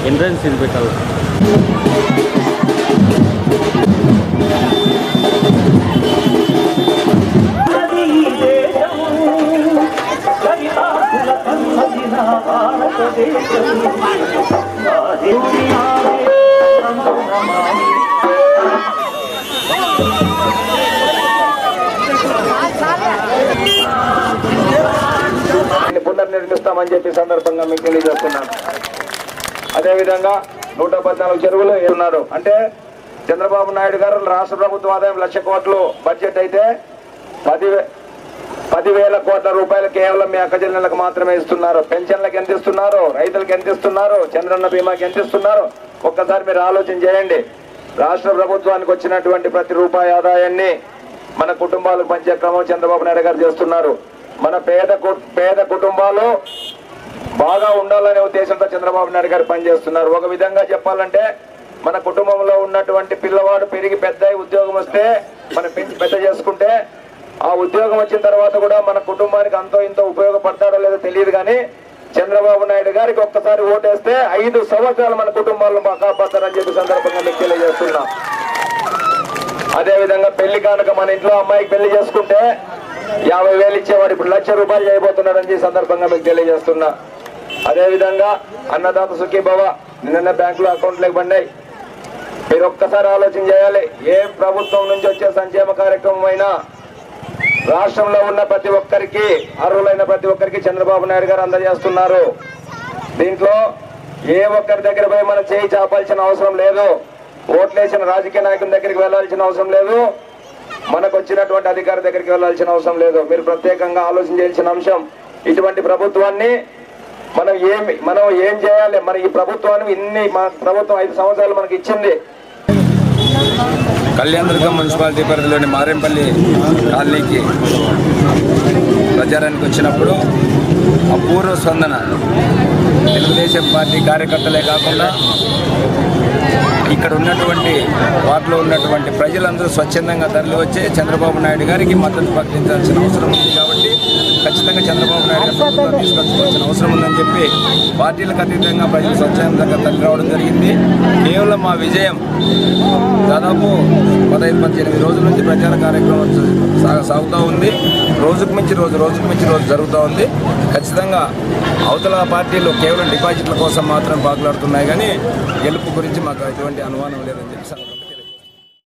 entrance ఇది పెట్టాలి అది ఈ దేశము కవితాకుల కన్నదిన భారతదేశము ఆ దేవుని నామే నమో నమామి దీన్ని పునర్నిర్మిస్తామని చెప్పి సందర్భంగా మీకు తెలియజేస్తున్నాను అదేవిధంగా నూట పద్నాలుగు చెరువులు ఉన్నారు అంటే చంద్రబాబు నాయుడు గారు రాష్ట్ర ప్రభుత్వ ఆదాయం లక్ష కోట్లు బడ్జెట్ అయితే పది పదివేల కోట్ల రూపాయలు కేవలం మీ అక్కచెల్లెళ్ళకు మాత్రమే ఇస్తున్నారు పెన్షన్లకు ఎంత ఇస్తున్నారు రైతులకు ఎంత ఇస్తున్నారు చంద్రన్న బీమాకి ఎంత ఇస్తున్నారు ఒక్కసారి మీరు ఆలోచన చేయండి రాష్ట్ర ప్రభుత్వానికి వచ్చినటువంటి ప్రతి రూపాయి ఆదాయాన్ని మన కుటుంబాలకు పంచే క్రమం చంద్రబాబు నాయుడు గారు చేస్తున్నారు మన పేద కు- పేద కుటుంబాలు బాగా ఉండాలనే ఉద్దేశంతో చంద్రబాబు నాయుడు గారు పనిచేస్తున్నారు ఒక విధంగా చెప్పాలంటే మన కుటుంబంలో ఉన్నటువంటి పిల్లవాడు పెరిగి పెద్ద అయి ఉద్యోగం వస్తే మనం పెంచి పెద్ద చేసుకుంటే ఆ ఉద్యోగం వచ్చిన తర్వాత కూడా మన కుటుంబానికి అంతో ఇంతో ఉపయోగపడతాడో లేదో తెలియదు కానీ చంద్రబాబు నాయుడు గారికి ఒక్కసారి ఓటేస్తే ఐదు సంవత్సరాలు మన కుటుంబాలను బాగా కాపాడతారని చెప్పి సందర్భంగా మీకు తెలియజేస్తున్నాం అదే విధంగా పెళ్లి కానుక మన ఇంట్లో అమ్మాయికి పెళ్లి చేసుకుంటే యాభై వేలు ఇచ్చేవాడు ఇప్పుడు లక్ష రూపాయలు చేయబోతున్నాడని ఈ సందర్భంగా మీకు తెలియజేస్తున్నా అదే విధంగా అన్నదాత సుఖీభవ నిన్న బ్యాంకులో అకౌంట్లోకి పడినాయి మీరు ఒక్కసారి ఆలోచన చేయాలి ఏ ప్రభుత్వం నుంచి వచ్చే సంక్షేమ కార్యక్రమం అయినా రాష్ట్రంలో ఉన్న ప్రతి ఒక్కరికి అర్హులైన ప్రతి ఒక్కరికి చంద్రబాబు నాయుడు గారు అందజేస్తున్నారు దీంట్లో ఏ ఒక్కరి దగ్గర పోయి మనం చేయి చాపాల్సిన అవసరం లేదు ఓట్లేసిన రాజకీయ నాయకుల దగ్గరికి వెళ్ళాల్సిన అవసరం లేదు మనకు వచ్చినటువంటి అధికారి దగ్గరికి వెళ్ళాల్సిన అవసరం లేదు మీరు ప్రత్యేకంగా ఆలోచన చేయాల్సిన అంశం ఇటువంటి ప్రభుత్వాన్ని మనం ఏమి మనం ఏం చేయాలి మన ఈ ప్రభుత్వాన్ని ఇన్ని మన ప్రభుత్వం ఐదు సంవత్సరాలు మనకి ఇచ్చింది కళ్యాణదుర్గం మున్సిపాలిటీ పరిధిలోని మారేంపల్లి కాలనీకి ప్రచారానికి వచ్చినప్పుడు అపూర్వ స్పందన తెలుగుదేశం పార్టీ కార్యకర్తలే కాకుండా ఇక్కడ ఉన్నటువంటి వాటిలో ఉన్నటువంటి ప్రజలందరూ స్వచ్ఛందంగా తరలి వచ్చి చంద్రబాబు నాయుడు గారికి మద్దతు ప్రకటించాల్సిన అవసరం ఉంది కాబట్టి ఖచ్చితంగా చంద్రబాబు నాయుడు గారు ప్రభుత్వం తీసుకొచ్చుకోవాల్సిన అవసరం ఉందని చెప్పి పార్టీలకు అతీతంగా ప్రజలు స్వచ్ఛందంగా తరలి రావడం జరిగింది కేవలం మా విజయం దాదాపు పదహైదు పద్దెనిమిది రోజుల నుంచి ప్రచార కార్యక్రమం సాగ సాగుతూ ఉంది రోజుకు మించి రోజు రోజుకు మించి రోజు జరుగుతూ ఉంది ఖచ్చితంగా అవతల పార్టీలు కేవలం డిపాజిట్ల కోసం మాత్రం పాకులాడుతున్నాయి కానీ గెలుపు గురించి మాకు ఎటువంటి అనుమానం లేదని చెప్పి సందర్భంగా